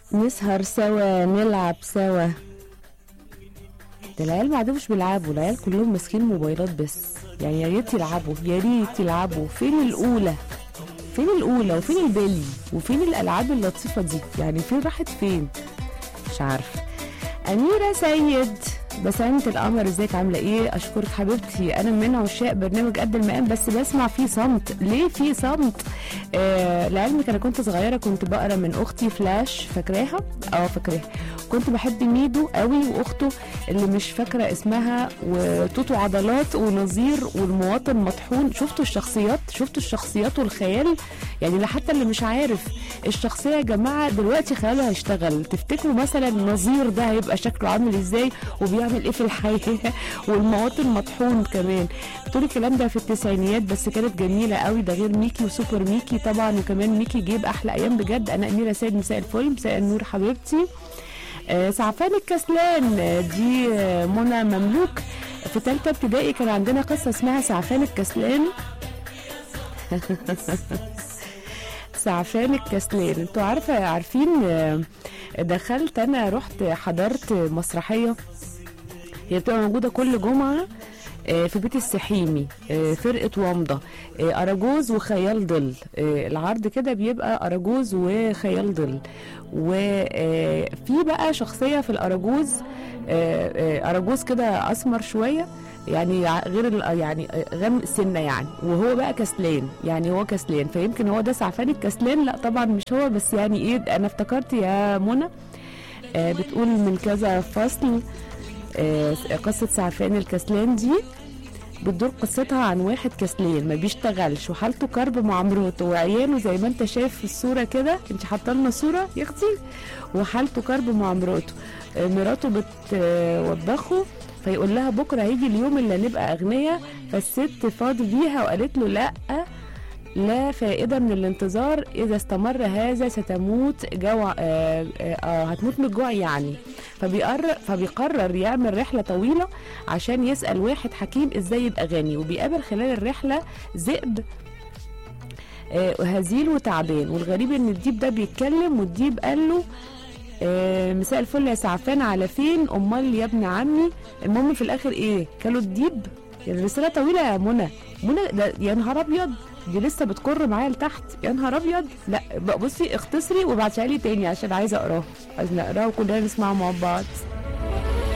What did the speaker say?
نسهر سوا نلعب سوا ده العيال ما عادوش بيلعبوا العيال كلهم ماسكين موبايلات بس يعني يا ريت يلعبوا يا ريت يلعبوا فين الاولى فين الاولى وفين البلي وفين الالعاب اللطيفه دي يعني فين راحت فين مش عارفه أميرة سيد بسنت القمر ازيك عاملة ايه اشكرك حبيبتي انا من عشاق برنامج قد المقام بس بسمع فيه صمت ليه في صمت آه لعلمك انا كنت صغيرة كنت بقرا من اختي فلاش فاكراها اه فاكراها كنت بحب ميدو قوي واخته اللي مش فاكرة اسمها وتوتو عضلات ونظير والمواطن مطحون شفتوا الشخصيات شفتوا الشخصيات والخيال يعني حتى اللي مش عارف الشخصية يا جماعة دلوقتي خياله هيشتغل تفتكروا مثلا نظير ده هيبقى شكله عامل ازاي وبيعمل ايه في الحياة والمواطن مطحون كمان بتقول الكلام ده في التسعينيات بس كانت جميلة قوي ده غير ميكي وسوبر ميكي طبعا وكمان ميكي جيب احلى ايام بجد انا اميرة سيد مساء الفل مساء النور حبيبتي آه، سعفان الكسلان آه، دي آه، منى مملوك في ثالثه ابتدائي كان عندنا قصه اسمها سعفان الكسلان سعفان الكسلان انتوا عارفه عارفين آه، دخلت انا رحت حضرت مسرحيه هي بتبقى موجوده كل جمعه آه، في بيت السحيمي آه، فرقة ومضة آه، أراجوز وخيال ظل آه، العرض كده بيبقى أراجوز وخيال ظل وفي بقى شخصية في الأراجوز آه، آه، أراجوز كده أسمر شوية يعني ع- غير ال- يعني آه، غم سنة يعني وهو بقى كسلان يعني هو كسلان فيمكن هو ده سعفان الكسلان لا طبعا مش هو بس يعني ايه انا افتكرت يا منى آه، بتقول من كذا فصل آه، قصة سعفان الكسلان دي بتدور قصتها عن واحد كسلان ما بيشتغلش وحالته كرب مع مراته وعياله زي ما انت شايف في الصورة كده انت حاطه لنا صورة يا اختي وحالته كرب مع مراته آه، مراته بتوبخه فيقول لها بكره هيجي اليوم اللي هنبقى اغنياء فالست فاض بيها وقالت له لا لا فائدة من الانتظار إذا استمر هذا ستموت جوع آه آه آه هتموت من الجوع يعني فبيقرر فبيقرر يعمل رحلة طويلة عشان يسأل واحد حكيم ازاي يبقى غني وبيقابل خلال الرحلة ذئب آه هزيل وتعبان والغريب ان الديب ده بيتكلم والديب قال له آه مساء الفل يا سعفان على فين امال يا ابن عمي المهم في الاخر ايه كلوا الديب الرسالة طويلة يا منى منى ده يا نهار ابيض دي لسه بتكر معايا لتحت يا نهار ابيض لا بقى بصي اختصري وابعتيها لي تاني عشان عايزه اقراها عايزه اقراها وكلنا نسمعها مع بعض